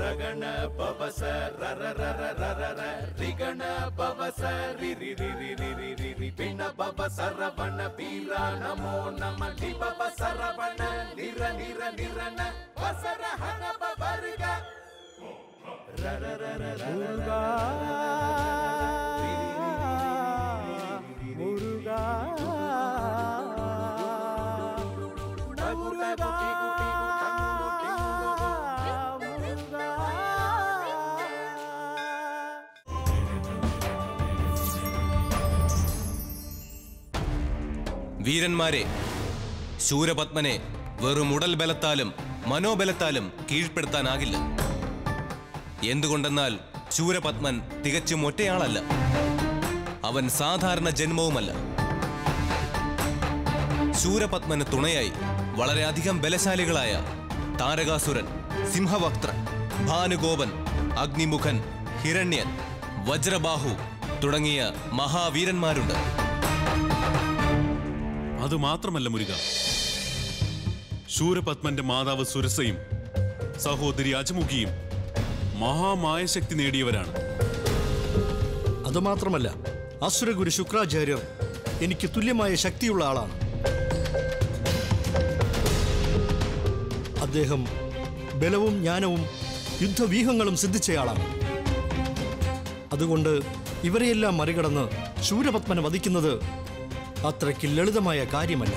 ರಗಣ ಪವಸ ರರ ರರ ರರ ರ ರಿಗಣ ಪವಸ ರಿ ರಿ ರಿ ರಿ ರಿ ರಿ ರಿ ರಿ ಪಿಣ ಪವ ಸರವಣ ವೀರ ನಮೋ ನಮ ಲಿ ಪವ ಸರವಣ ನಿರ ನಿರ ನಿರನ ವಸರ ಹನ ಪವರ್ಗ ರ ರ ರ ರ ರ ರ ರ വീരന്മാരെ ശൂരപത്മനെ വെറും ഉടൽ ബലത്താലും മനോബലത്താലും കീഴ്പ്പെടുത്താനാകില്ല എന്തുകൊണ്ടെന്നാൽ ശൂരപത്മൻ തികച്ചും ഒറ്റയാളല്ല അവൻ സാധാരണ ജന്മവുമല്ല ശൂരപത്മന് തുണയായി വളരെയധികം ബലശാലികളായ താരകാസുരൻ സിംഹവക്ത്രൻ ഭാനുഗോപൻ അഗ്നിമുഖൻ ഹിരണ്യൻ വജ്രബാഹു തുടങ്ങിയ മഹാവീരന്മാരുണ്ട് അത് മാത്രമല്ല മുരുക ശൂരപത്മന്റെ മാതാവ് സുരസയും സഹോദരി അജമുഖിയും മഹാമായശക്തി നേടിയവരാണ് അതുമാത്രമല്ല അസുരഗുരു ശുക്രാചാര്യർ എനിക്ക് തുല്യമായ ശക്തിയുള്ള ആളാണ് അദ്ദേഹം ബലവും ജ്ഞാനവും യുദ്ധവ്യൂഹങ്ങളും സിദ്ധിച്ചയാളാണ് അതുകൊണ്ട് ഇവരെയെല്ലാം മറികടന്ന് ശൂരപത്മനെ വധിക്കുന്നത് അത്രയ്ക്ക് ലളിതമായ കാര്യമല്ല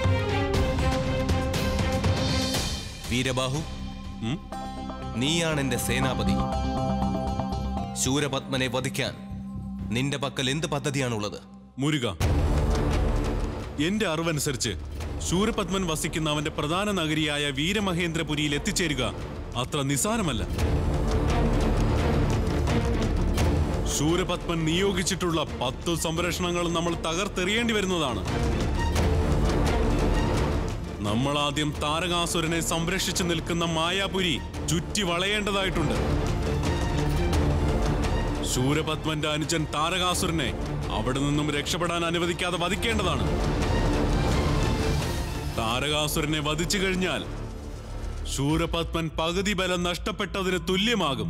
വീരബാഹു ഉം? നീയാണ് എന്റെ സേനാപതി ശൂരപത്മനെ വധിക്കാൻ നിന്റെ പക്കൽ എന്ത് പദ്ധതിയാണുള്ളത് മുരുക എന്റെ അറിവനുസരിച്ച് ശൂരപത്മൻ വസിക്കുന്ന അവന്റെ പ്രധാന നഗരിയായ വീരമഹേന്ദ്രപുരിയിൽ എത്തിച്ചേരുക അത്ര നിസാരമല്ല ശൂരപത്മൻ നിയോഗിച്ചിട്ടുള്ള പത്തു സംരക്ഷണങ്ങളും നമ്മൾ തകർത്തെറിയേണ്ടി വരുന്നതാണ് നമ്മൾ ആദ്യം താരകാസുരനെ സംരക്ഷിച്ചു നിൽക്കുന്ന മായാപുരി ചുറ്റി വളയേണ്ടതായിട്ടുണ്ട് ശൂരപത്മന്റെ അനുജൻ താരകാസുരനെ അവിടെ നിന്നും രക്ഷപ്പെടാൻ അനുവദിക്കാതെ വധിക്കേണ്ടതാണ് താരകാസുരനെ വധിച്ചു കഴിഞ്ഞാൽ ശൂരപത്മൻ പകുതി ബലം നഷ്ടപ്പെട്ടതിന് തുല്യമാകും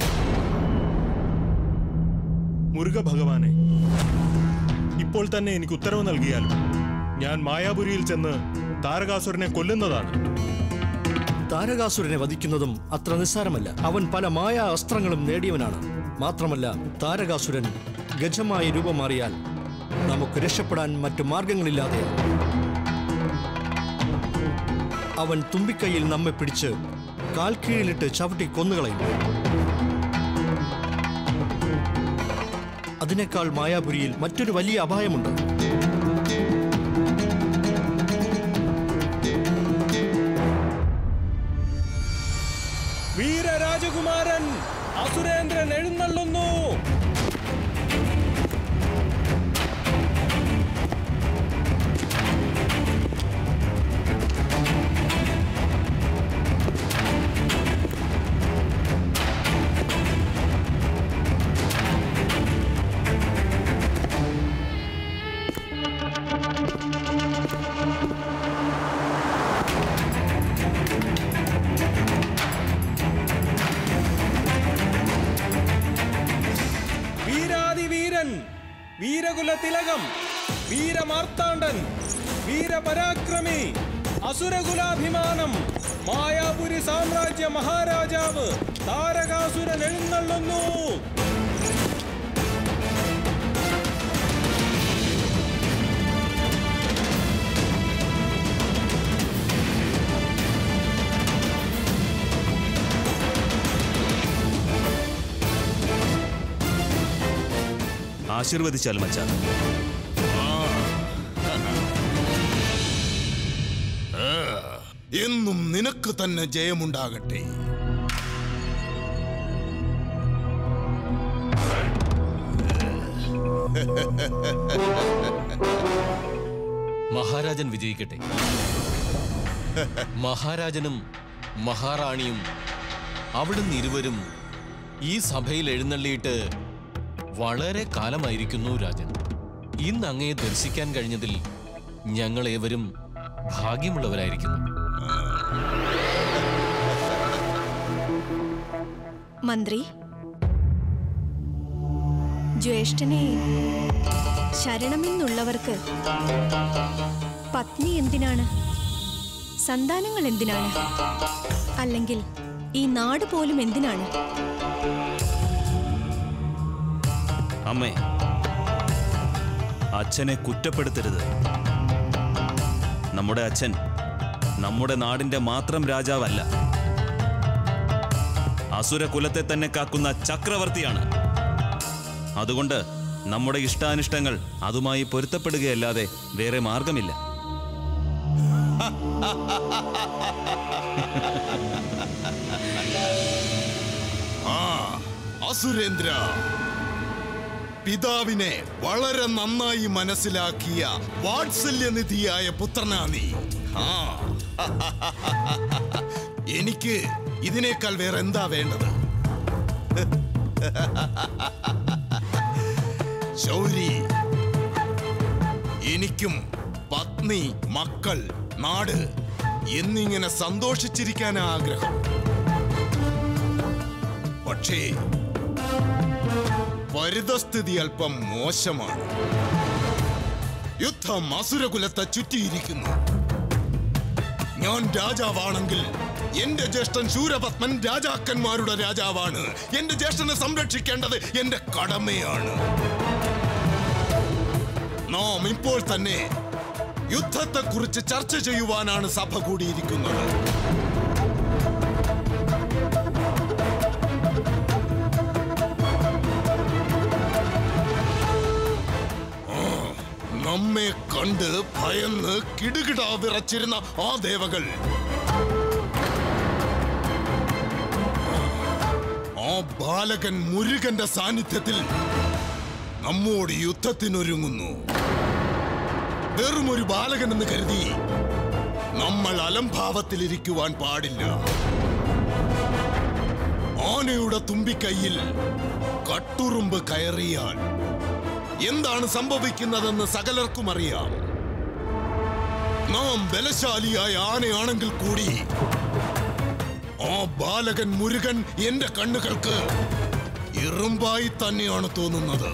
മുരുക ഭഗവാനെ ഇപ്പോൾ തന്നെ എനിക്ക് ഉത്തരവ് നൽകിയാലും ഞാൻ മായാപുരിയിൽ ചെന്ന് താരകാസുരനെ കൊല്ലുന്നതാണ് താരകാസുരനെ വധിക്കുന്നതും അത്ര നിസ്സാരമല്ല അവൻ പല മായ അസ്ത്രങ്ങളും നേടിയവനാണ് മാത്രമല്ല താരകാസുരൻ ഗജമായ രൂപം മാറിയാൽ നമുക്ക് രക്ഷപ്പെടാൻ മറ്റു മാർഗങ്ങളില്ലാതെ അവൻ തുമ്പിക്കൈയിൽ നമ്മെ പിടിച്ച് കാൽക്കീഴിലിട്ട് ചവിട്ടി കൊന്നുകളയും അതിനേക്കാൾ മായാപുരിയിൽ മറ്റൊരു വലിയ അപായമുണ്ട് വീരരാജകുമാരൻ അസുരേന്ദ്രൻ എഴുന്നള്ളുന്നു വീരാതിവീരൻ വീരകുല തിലകം വീരമാർത്താണ്ഡൻ വീരപരാക്രമി അസുരകുലാഭിമാനം മായാപുരി സാമ്രാജ്യ മഹാരാജാവ് താരകാസുരൻ എഴുന്നള്ളുന്നു ആശീർവദിച്ചാൽ മച്ചാ എന്നും നിനക്ക് തന്നെ ജയമുണ്ടാകട്ടെ മഹാരാജൻ വിജയിക്കട്ടെ മഹാരാജനും മഹാറാണിയും അവിടുന്ന് ഇരുവരും ഈ സഭയിൽ എഴുന്നള്ളിയിട്ട് വളരെ കാലമായിരിക്കുന്നു രാജൻ ഇന്ന് അങ്ങയെ ദർശിക്കാൻ കഴിഞ്ഞതിൽ ഞങ്ങൾ ഏവരും ഭാഗ്യമുള്ളവരായിരിക്കുന്നു മന്ത്രി ജ്യേഷ്ഠനെ ശരണമെന്നുള്ളവർക്ക് പത്നി എന്തിനാണ് സന്താനങ്ങൾ എന്തിനാണ് അല്ലെങ്കിൽ ഈ നാട് പോലും എന്തിനാണ് അമ്മേ അച്ഛനെ കുറ്റപ്പെടുത്തരുത് നമ്മുടെ അച്ഛൻ നമ്മുടെ നാടിന്റെ മാത്രം രാജാവല്ല അസുര കുലത്തെ തന്നെ കാക്കുന്ന ചക്രവർത്തിയാണ് അതുകൊണ്ട് നമ്മുടെ ഇഷ്ടാനിഷ്ടങ്ങൾ അതുമായി പൊരുത്തപ്പെടുകയല്ലാതെ വേറെ മാർഗമില്ല ആ അസുരേന്ദ്ര പിതാവിനെ വളരെ നന്നായി മനസ്സിലാക്കിയ വാത്സല്യനിധിയായ പുത്രനാ നീ ആ എനിക്ക് ഇതിനേക്കാൾ വേറെ എന്താ വേണ്ടത് ശൗരി എനിക്കും പത്നി മക്കൾ നാട് എന്നിങ്ങനെ സന്തോഷിച്ചിരിക്കാൻ ആഗ്രഹം പക്ഷേ പരിതസ്ഥിതി അല്പം മോശമാണ് യുദ്ധം അസുരകുലത്തെ ചുറ്റിയിരിക്കുന്നു ഞാൻ രാജാവാണെങ്കിൽ എന്റെ ജ്യേഷ്ഠൻ ശൂരപത്മൻ രാജാക്കന്മാരുടെ രാജാവാണ് എന്റെ ജ്യേഷ്ഠനെ സംരക്ഷിക്കേണ്ടത് എന്റെ കടമയാണ് നാം ഇപ്പോൾ തന്നെ യുദ്ധത്തെക്കുറിച്ച് ചർച്ച ചെയ്യുവാനാണ് സഭ കൂടിയിരിക്കുന്നത് നമ്മെ കണ്ട് ഭയന്ന് കിടുകിടാ വിറച്ചിരുന്ന ആ ദേവകൾ ആ ബാലകൻ മുരുകന്റെ സാന്നിധ്യത്തിൽ നമ്മോട് യുദ്ധത്തിനൊരുങ്ങുന്നു വെറുമൊരു ബാലകൻ എന്ന് കരുതി നമ്മൾ അലംഭാവത്തിലിരിക്കുവാൻ പാടില്ല ആനയുടെ തുമ്പിക്കൈയിൽ കട്ടുറുമ്പ് കയറിയാൽ എന്താണ് സംഭവിക്കുന്നതെന്ന് സകലർക്കും അറിയാം നാം ബലശാലിയായ ആനയാണെങ്കിൽ കൂടി ആ ബാലകൻ മുരുകൻ എന്റെ കണ്ണുകൾക്ക് ഇറുമ്പായി തന്നെയാണ് തോന്നുന്നത്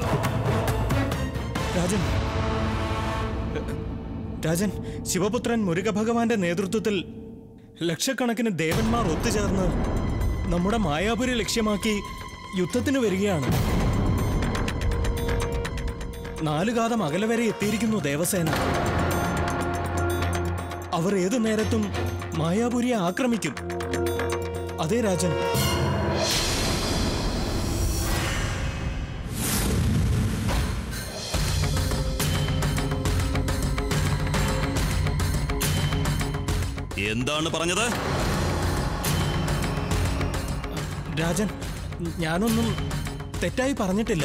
രാജൻ രാജൻ ശിവപുത്രൻ മുരുകഭഗവാന്റെ നേതൃത്വത്തിൽ ലക്ഷക്കണക്കിന് ദേവന്മാർ ഒത്തുചേർന്ന് നമ്മുടെ മായാപുരി ലക്ഷ്യമാക്കി യുദ്ധത്തിന് വരികയാണ് നാലുകാതം അകലെ വരെ എത്തിയിരിക്കുന്നു ദേവസേന അവർ ഏതു നേരത്തും മായാപുരിയെ ആക്രമിക്കും അതെ രാജൻ എന്താണ് പറഞ്ഞത് രാജൻ ഞാനൊന്നും തെറ്റായി പറഞ്ഞിട്ടില്ല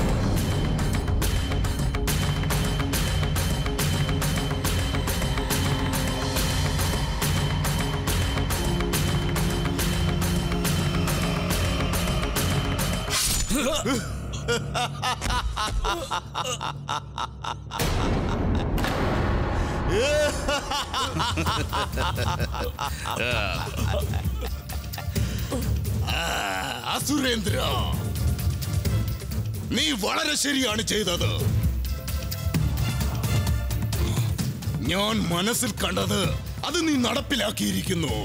ആ, അസുരേന്ദ്ര നീ വളരെ ശരിയാണ് ചെയ്തത് ഞാൻ മനസ്സിൽ കണ്ടത് അത് നീ നടപ്പിലാക്കിയിരിക്കുന്നു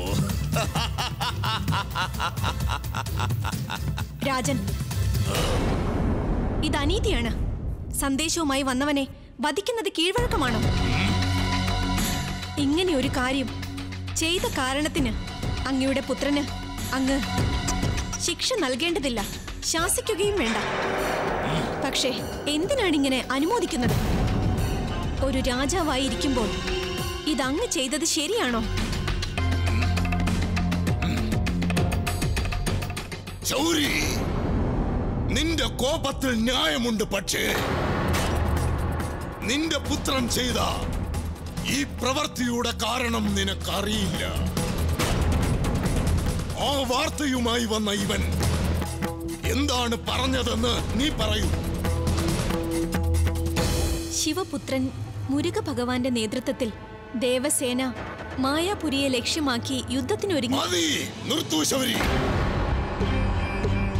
രാജൻ ഇത് അനീതിയാണ് സന്ദേശവുമായി വന്നവനെ വധിക്കുന്നത് കീഴ്വഴക്കമാണോ ഇങ്ങനെ ഒരു കാര്യം ചെയ്ത കാരണത്തിന് അങ്ങയുടെ പുത്രന് അങ്ങ് ശിക്ഷ നൽകേണ്ടതില്ല ശാസിക്കുകയും വേണ്ട പക്ഷേ എന്തിനാണ് ഇങ്ങനെ അനുമോദിക്കുന്നത് ഒരു രാജാവായിരിക്കുമ്പോൾ ഇതങ്ങ് ചെയ്തത് ശരിയാണോ ചൗരി നിന്റെ കോപത്തിൽ ന്യായമുണ്ട് പക്ഷേ നിന്റെ പുത്രൻ ചെയ്ത ഈ പ്രവൃത്തിയുടെ കാരണം നിനക്കറിയില്ല ആ വാർത്തയുമായി വന്ന ഇവൻ എന്താണ് പറഞ്ഞതെന്ന് നീ പറയൂ ശിവപുത്രൻ മുരുക ഭഗവാന്റെ നേതൃത്വത്തിൽ ദേവസേന മായാപുരിയെ ലക്ഷ്യമാക്കി യുദ്ധത്തിനൊരുങ്ങി മതി നിർത്തൂ ശൗരി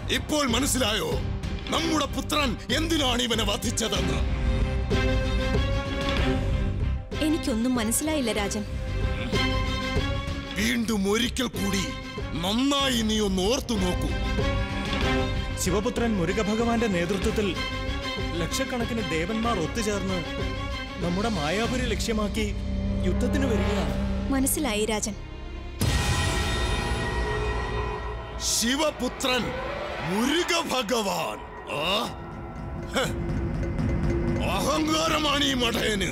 ഇപ്പോൾ മനസ്സിലായോ നമ്മുടെ പുത്രൻ എന്തിനാണ് ഇവനെ വധിച്ചതെന്ന് എനിക്കൊന്നും മനസ്സിലായില്ല രാജൻ വീണ്ടും ഒരിക്കൽ കൂടി നന്നായി നീ ഒന്ന് ഓർത്തു നോക്കൂ ശിവപുത്രൻ മുരുകഭഗവാന്റെ നേതൃത്വത്തിൽ ലക്ഷക്കണക്കിന് ദേവന്മാർ ഒത്തുചേർന്ന് നമ്മുടെ മായാപുരി ലക്ഷ്യമാക്കി യുദ്ധത്തിന് വരികയാണ് മനസ്സിലായി രാജൻ ശിവപുത്രൻ മുരുക ഭഗവാൻ ആ? ഹ്. അഹങ്കാരമാണ് ഈ മഠയന്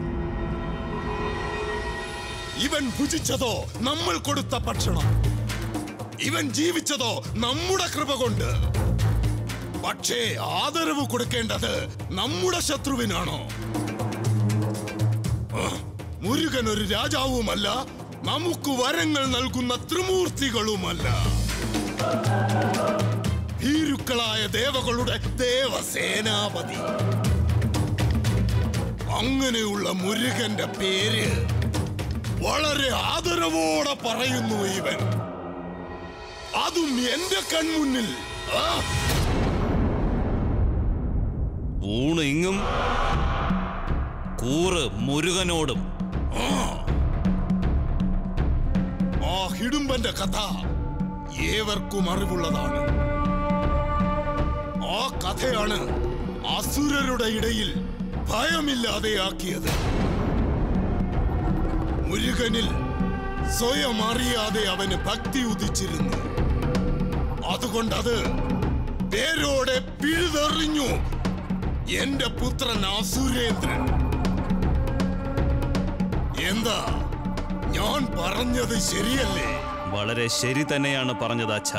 ഇവൻ ഭുജിച്ചതോ നമ്മൾ കൊടുത്ത ഭക്ഷണം ഇവൻ ജീവിച്ചതോ നമ്മുടെ കൃപ കൊണ്ട് പക്ഷേ ആദരവ് കൊടുക്കേണ്ടത് നമ്മുടെ ശത്രുവിനാണോ ആ, മുരുകൻ ഒരു രാജാവുമല്ല നമുക്ക് വരങ്ങൾ നൽകുന്ന ത്രിമൂർത്തികളുമല്ല ഭീരുക്കളായ ദേവകളുടെ ദേവസേനാപതി അങ്ങനെയുള്ള മുരുകന്റെ പേര് വളരെ ആദരവോടെ പറയുന്നു ഇവൻ അതും എന്റെ കൺമുന്നിൽ ആ ഊണ് ഇങ്ങും കൂറ് മുരുകനോടും ആ ഹിഡുംബന്റെ കഥ ഏവർക്കും അറിവുള്ളതാണ് ആ കഥയാണ് അസുരരുടെ ഇടയിൽ ഭയമില്ലാതെയാക്കിയത് മുരുകനിൽ സ്വയം അറിയാതെ അവന് ഭക്തി ഉദിച്ചിരുന്നു അതുകൊണ്ടത് പേരോടെ പിഴുതെറിഞ്ഞു എന്റെ പുത്രൻ അസുരേന്ദ്രൻ എന്താ ഞാൻ പറഞ്ഞത് ശരിയല്ലേ വളരെ ശരി തന്നെയാണ് പറഞ്ഞത് അച്ഛ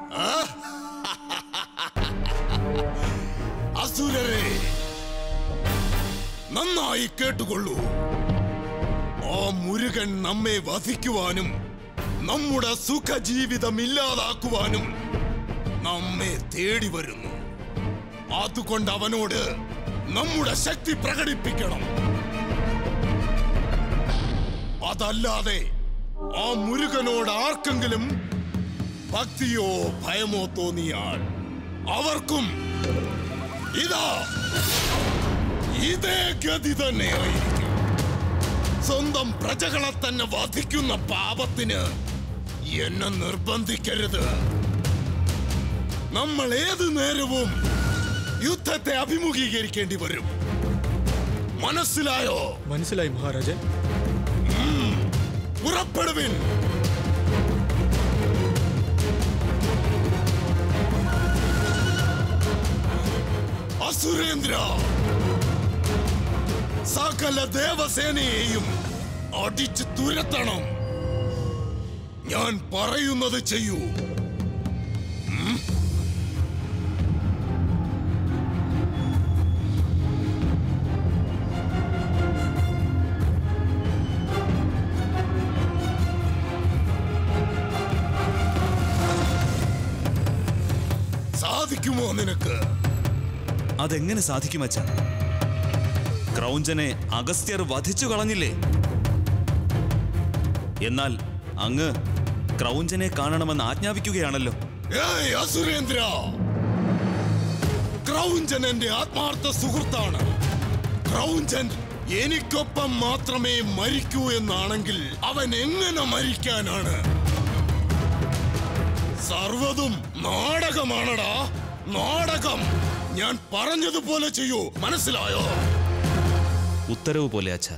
അസുരരെ നന്നായി കേട്ടുകൊള്ളൂ ആ മുരുകൻ നമ്മെ വധിക്കുവാനും നമ്മുടെ സുഖജീവിതം ഇല്ലാതാക്കുവാനും നമ്മെ തേടി വരുന്നു അതുകൊണ്ട് അവനോട് നമ്മുടെ ശക്തി പ്രകടിപ്പിക്കണം അതല്ലാതെ ആ മുരുകനോട് ആർക്കെങ്കിലും ഭക്തിയോ ഭയമോ തോന്നിയാൽ അവർക്കും ഇതാ ഇതേ ഗതി തന്നെയായിരിക്കും സ്വന്തം പ്രജകളെ തന്നെ വധിക്കുന്ന പാപത്തിന് എന്നെ നിർബന്ധിക്കരുത് നമ്മൾ ഏതു നേരവും യുദ്ധത്തെ അഭിമുഖീകരിക്കേണ്ടി വരും മനസ്സിലായോ മനസ്സിലായി മഹാരാജൻ പുറപ്പെടുവിൻ അസുരേന്ദ്ര സകല ദേവസേനയെയും അടിച്ചു തുരത്തണം ഞാൻ പറയുന്നത് ചെയ്യൂ ഉം? സാധിക്കുമോ നിനക്ക് അതെങ്ങനെ സാധിക്കും അച്ഛ ക്രൗഞ്ചനെ അഗസ്ത്യർ വധിച്ചു കളഞ്ഞില്ലേ എന്നാൽ അങ്ങ് ക്രൗഞ്ചനെ കാണണമെന്ന് ആജ്ഞാപിക്കുകയാണല്ലോ ഏയ് അസുരേന്ദ്ര ക്രൗഞ്ചൻ എന്റെ ആത്മാർത്ഥ സുഹൃത്താണ് ക്രൗഞ്ചൻ എനിക്കൊപ്പം മാത്രമേ മരിക്കൂ എന്നാണെങ്കിൽ അവൻ എങ്ങനെ മരിക്കാനാണ് സർവതും നാടകമാണടാ നാടകം ഞാൻ പറഞ്ഞതുപോലെ ചെയ്യൂ മനസ്സിലായോ ഉത്തരവ് പോലെ അച്ഛ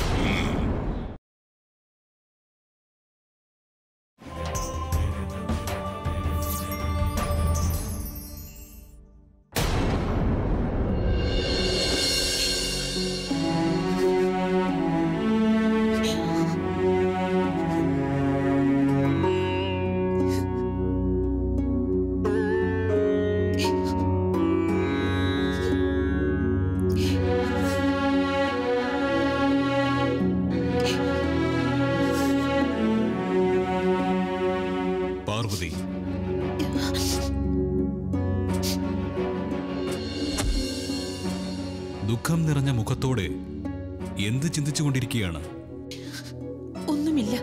പാർവതി ദുഃഖം നിറഞ്ഞ മുഖത്തോടെ എന്ത് ചിന്തിച്ചുകൊണ്ടിരിക്കുകയാണ് ഒന്നുമില്ല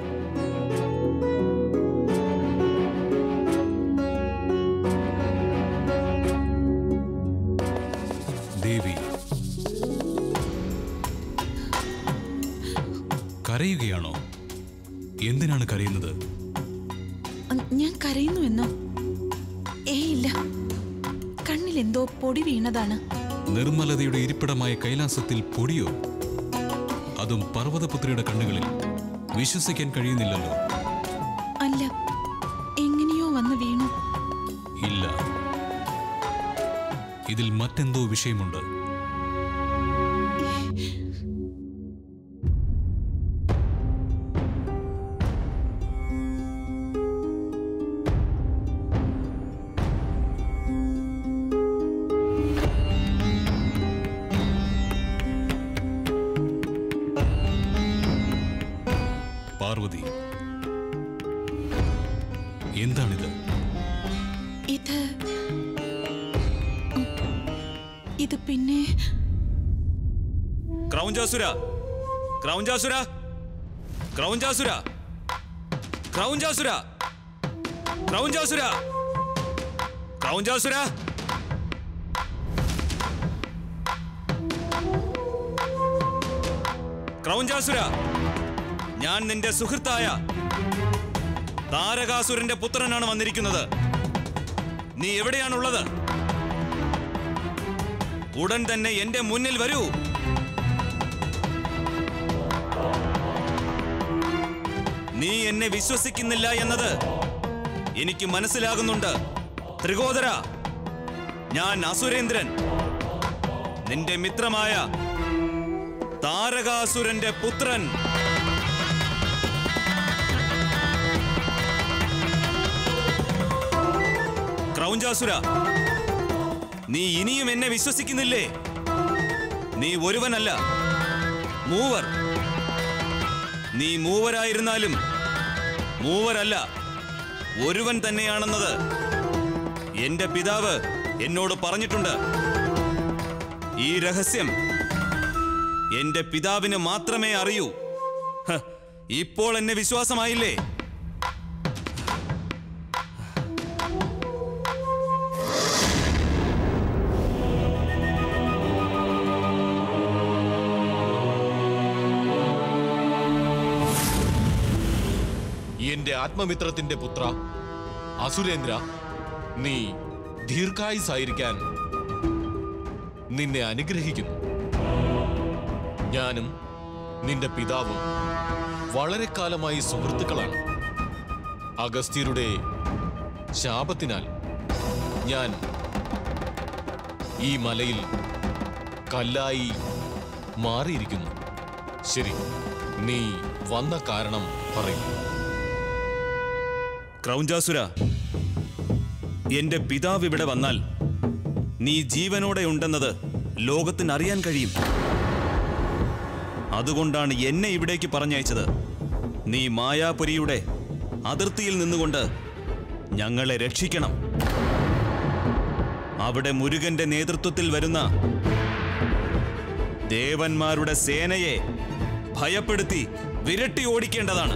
എന്തിനാണ് കരയുന്നത് അ- ഞാൻ കരയുന്നു എന്നോ ഏ ഇല്ല കണ്ണിൽ എന്തോ പൊടി വീണതാണ് നിർമ്മലതയുടെ ഇരിപ്പിടമായ കൈലാസത്തിൽ പൊടിയോ അതും പർവ്വതപുത്രിയുടെ കണ്ണുകളിൽ വിശ്വസിക്കാൻ കഴിയുന്നില്ലല്ലോ അല്ല എങ്ങനെയോ വന്ന് വീണു ഇല്ല ഇതിൽ മറ്റെന്തോ വിഷയമുണ്ട് പാർവതി എന്താണിത് ഇത് ഉം, ഇത് പിന്നെ ക്രൗഞ്ചാസുര ക്രൗഞ്ചാസുര ക്രൗഞ്ചാസുര ക്രൗഞ്ചാസുര ക്രൗഞ്ചാസുര ക്രൗഞ്ചാസുര ക്രൗഞ്ചാസുര ഞാൻ നിന്റെ സുഹൃത്തായ താരകാസുരന്റെ പുത്രനാണ് വന്നിരിക്കുന്നത് നീ എവിടെയാണുള്ളത് ഉടൻ തന്നെ എന്റെ മുന്നിൽ വരൂ നീ എന്നെ വിശ്വസിക്കുന്നില്ല എന്നത് എനിക്ക് മനസ്സിലാകുന്നുണ്ട് ത്രികോദര ഞാൻ അസുരേന്ദ്രൻ നിന്റെ മിത്രമായ താരകാസുരന്റെ പുത്രൻ ക്രൗഞ്ചാസുര നീ ഇനിയും എന്നെ വിശ്വസിക്കുന്നില്ലേ നീ ഒരുവനല്ല മൂവർ നീ മൂവരായിരുന്നാലും മൂവരല്ല ഒരുവൻ തന്നെയാണെന്നത് എന്റെ പിതാവ് എന്നോട് പറഞ്ഞിട്ടുണ്ട് ഈ രഹസ്യം എന്റെ പിതാവിന് മാത്രമേ അറിയൂ ഹ, ഇപ്പോൾ എന്നെ വിശ്വാസമായില്ലേ എന്റെ ആത്മമിത്രത്തിന്റെ പുത്ര അസുരേന്ദ്ര നീ ദീർഘായുസായിരിക്കാൻ നിന്നെ അനുഗ്രഹിക്കുന്നു ഞാനും നിന്റെ പിതാവും വളരെ കാലമായി സുഹൃത്തുക്കളാണ് അഗസ്ത്യരുടെ ശാപത്തിനാൽ ഞാൻ ഈ മലയിൽ കല്ലായി മാറിയിരിക്കുന്നു ശരി നീ വന്ന കാരണം പറയൂ ക്രൗഞ്ചാസുര എന്റെ പിതാവ് ഇവിടെ വന്നാൽ നീ ജീവനോടെ ഉണ്ടെന്നത് ലോകത്തിന് അറിയാൻ കഴിയും അതുകൊണ്ടാണ് എന്നെ ഇവിടേക്ക് പറഞ്ഞയച്ചത് നീ മായാപുരിയുടെ അതിർത്തിയിൽ നിന്നുകൊണ്ട് ഞങ്ങളെ രക്ഷിക്കണം അവിടെ മുരുകന്റെ നേതൃത്വത്തിൽ വരുന്ന ദേവന്മാരുടെ സേനയെ ഭയപ്പെടുത്തി വിരട്ടി ഓടിക്കേണ്ടതാണ്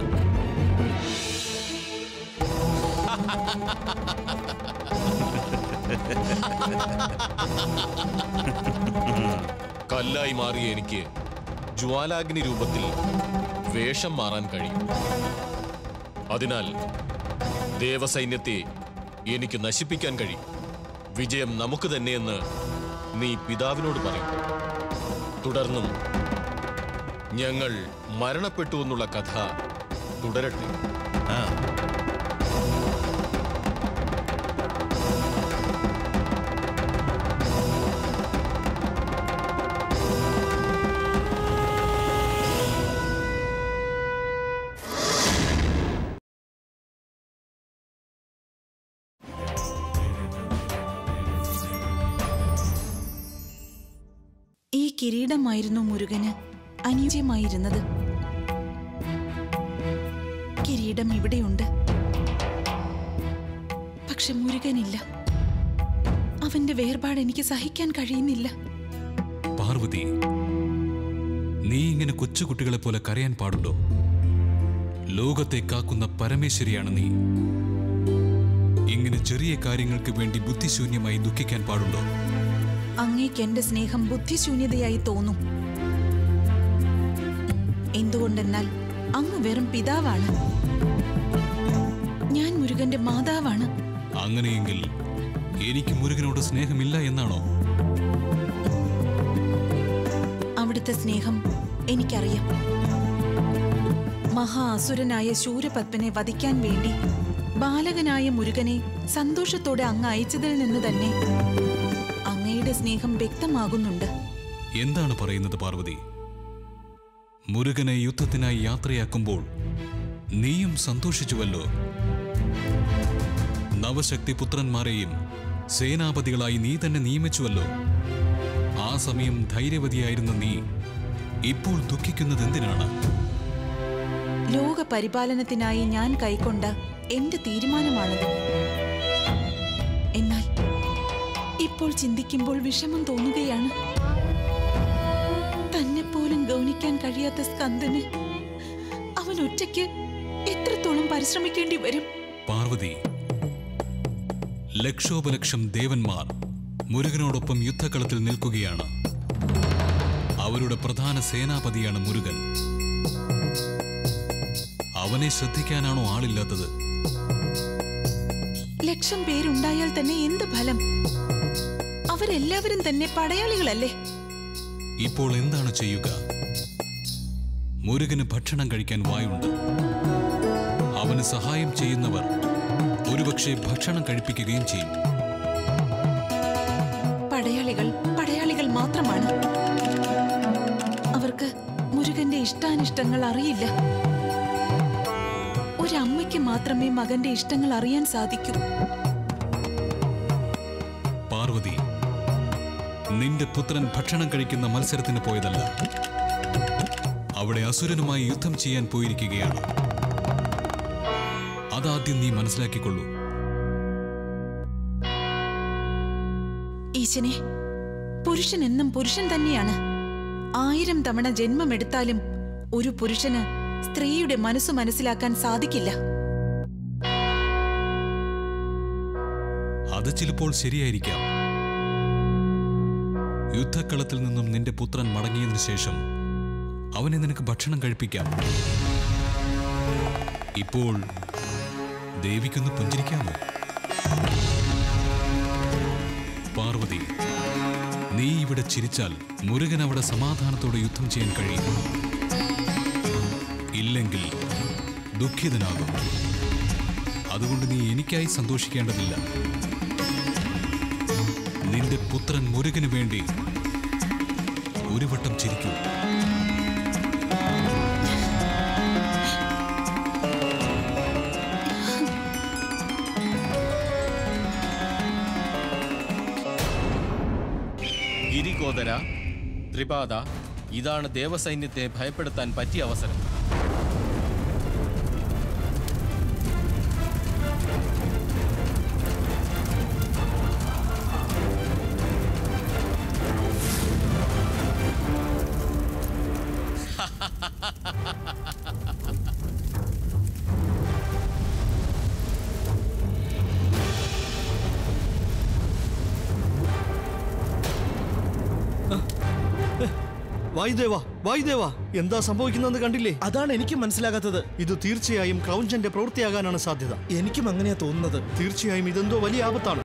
കല്ലായി മാറിയ എനിക്ക് ജ്വാലാഗ്നി രൂപത്തിൽ വേഷം മാറാൻ കഴിയും അതിനാൽ ദേവസൈന്യത്തെ എനിക്ക് നശിപ്പിക്കാൻ കഴിയും വിജയം നമുക്ക് തന്നെയെന്ന് നീ പിതാവിനോട് പറയും തുടർന്നും ഞങ്ങൾ മരണപ്പെട്ടു എന്നുള്ള കഥ തുടരട്ടെ ഈ കിരീടമായിരുന്നു മുരുകന് അനുയോജ്യമായിരുന്നത് കിരീടം ഇവിടെയുണ്ട് പക്ഷെ മുരുകനില്ല അവന്റെ വേർപാട് എനിക്ക് സഹിക്കാൻ കഴിയുന്നില്ല പാർവതി നീ ഇങ്ങനെ കൊച്ചുകുട്ടികളെ പോലെ കരയാൻ പാടുണ്ടോ ലോകത്തെ കാക്കുന്ന പരമേശ്വരിയാണ് നീ ഇങ്ങനെ ചെറിയ കാര്യങ്ങൾക്ക് വേണ്ടി ബുദ്ധിശൂന്യമായി ദുഃഖിക്കാൻ പാടുണ്ടോ അങ്ങേക്ക് എന്റെ സ്നേഹം ബുദ്ധിശൂന്യതയായി തോന്നും എന്തുകൊണ്ടെന്നാൽ അങ്ങ് വെറും പിതാവാണ് ഞാൻ മുരുകന്റെ മാതാവാണ് അങ്ങനെയെങ്കിൽ എനിക്ക് മുരുകനോട് സ്നേഹമില്ല എന്നാണോ അവിടുത്തെ സ്നേഹം എനിക്കറിയാം മഹാ അസുരനായ ശൂരപത്മനെ വധിക്കാൻ വേണ്ടി ബാലകനായ മുരുകനെ സന്തോഷത്തോടെ അങ്ങ് അയച്ചതിൽ നിന്ന് തന്നെ അങ്ങയുടെ സ്നേഹം വ്യക്തമാകുന്നുണ്ട് എന്താണ് പറയുന്നത് പാർവതി മുരുകനെ യുദ്ധത്തിനായി യാത്രയാക്കുമ്പോൾ നീയും സന്തോഷിച്ചുവല്ലോ നവശക്തി പുത്രന്മാരെയും സേനാപതികളായി നീ തന്നെ നിയമിച്ചുവല്ലോ ആ സമയം ധൈര്യവതിയായിരുന്ന നീ ഇപ്പോൾ ദുഃഖിക്കുന്നത് എന്തിനാണ് ലോക പരിപാലനത്തിനായി ഞാൻ കൈക്കൊണ്ട എന്റെ തീരുമാനമാണത് എന്നാൽ ഇപ്പോൾ ചിന്തിക്കുമ്പോൾ വിഷമം തോന്നുകയാണ് തന്നെ പോലും ഗൗനിക്കാൻ കഴിയാത്ത സ്കന്ദന് അവൻ ഒറ്റയ്ക്ക് എത്രത്തോളം പരിശ്രമിക്കേണ്ടി വരും പാർവതി ലക്ഷോപലക്ഷം ദേവന്മാർ മുരുകനോടൊപ്പം യുദ്ധക്കളത്തിൽ നിൽക്കുകയാണ് അവരുടെ പ്രധാന സേനാപതിയാണ് മുരുകൻ അവനെ ശ്രദ്ധിക്കാനാണോ ആളില്ലാത്തത് ലക്ഷം പേരുണ്ടായാൽ തന്നെ എന്ത് ഫലം അവരെല്ലാവരും തന്നെ പടയാളികളല്ലേ ഇപ്പോൾ എന്താണ് ചെയ്യുക മുരുകന് ഭക്ഷണം കഴിക്കാൻ വായുണ്ട് അവന് സഹായം ചെയ്യുന്നവർ ഒരുപക്ഷെ ഭക്ഷണം കഴിപ്പിക്കുകയും ചെയ്യും പടയാളികൾ പടയാളികൾ മാത്രമാണ് അവർക്ക് മുരുകന്റെ ഇഷ്ടാനിഷ്ടങ്ങൾ അറിയില്ല ഒരമ്മയ്ക്ക് മാത്രമേ മകന്റെ ഇഷ്ടങ്ങൾ അറിയാൻ സാധിക്കൂ പാർവതി നിന്റെ പുത്രൻ ഭക്ഷണം കഴിക്കുന്ന മത്സരത്തിന് പോയതല്ല അവിടെ അസുരനുമായി യുദ്ധം ചെയ്യാൻ പോയിരിക്കുകയാണ് അതാദ്യം നീ മനസ്സിലാക്കിക്കൊള്ളൂ ഈശനെ പുരുഷൻ എന്നും പുരുഷൻ തന്നെയാണ് ആയിരം തവണ ജന്മമെടുത്താലും ഒരു പുരുഷന് സ്ത്രീയുടെ മനസ്സ് മനസ്സിലാക്കാൻ സാധിക്കില്ല അത് ചിലപ്പോൾ ശരിയായിരിക്കാം യുദ്ധക്കളത്തിൽ നിന്നും നിന്റെ പുത്രൻ മടങ്ങിയതിനു ശേഷം അവനെ നിനക്ക് ഭക്ഷണം കഴിപ്പിക്കാം ഇപ്പോൾ ദേവിക്കൊന്ന് പുഞ്ചിരിക്കാമോ പാർവതി നീ ഇവിടെ ചിരിച്ചാൽ മുരുകൻ അവിടെ സമാധാനത്തോടെ യുദ്ധം ചെയ്യാൻ കഴിയും ഇല്ലെങ്കിൽ ദുഃഖിതനാകും അതുകൊണ്ട് നീ എനിക്കായി സന്തോഷിക്കേണ്ടതില്ല നിന്റെ പുത്രൻ മുരുകന് വേണ്ടി ഒരു വട്ടം ചിരിക്കൂ ഗിരികോദര ത്രിപാദ ഇതാണ് ദേവസൈന്യത്തെ ഭയപ്പെടുത്താൻ പറ്റിയ അവസരം വായുദേവ വായുദേവ എന്താ സംഭവിക്കുന്നതെന്ന് കണ്ടില്ലേ അതാണ് എനിക്ക് മനസ്സിലാകാത്തത് ഇത് തീർച്ചയായും ക്രൗഞ്ചന്റെ പ്രവൃത്തിയാകാനാണ് സാധ്യത എനിക്കും അങ്ങനെയാ തോന്നുന്നത് തീർച്ചയായും ഇതെന്തോ വലിയ ആപത്താണ്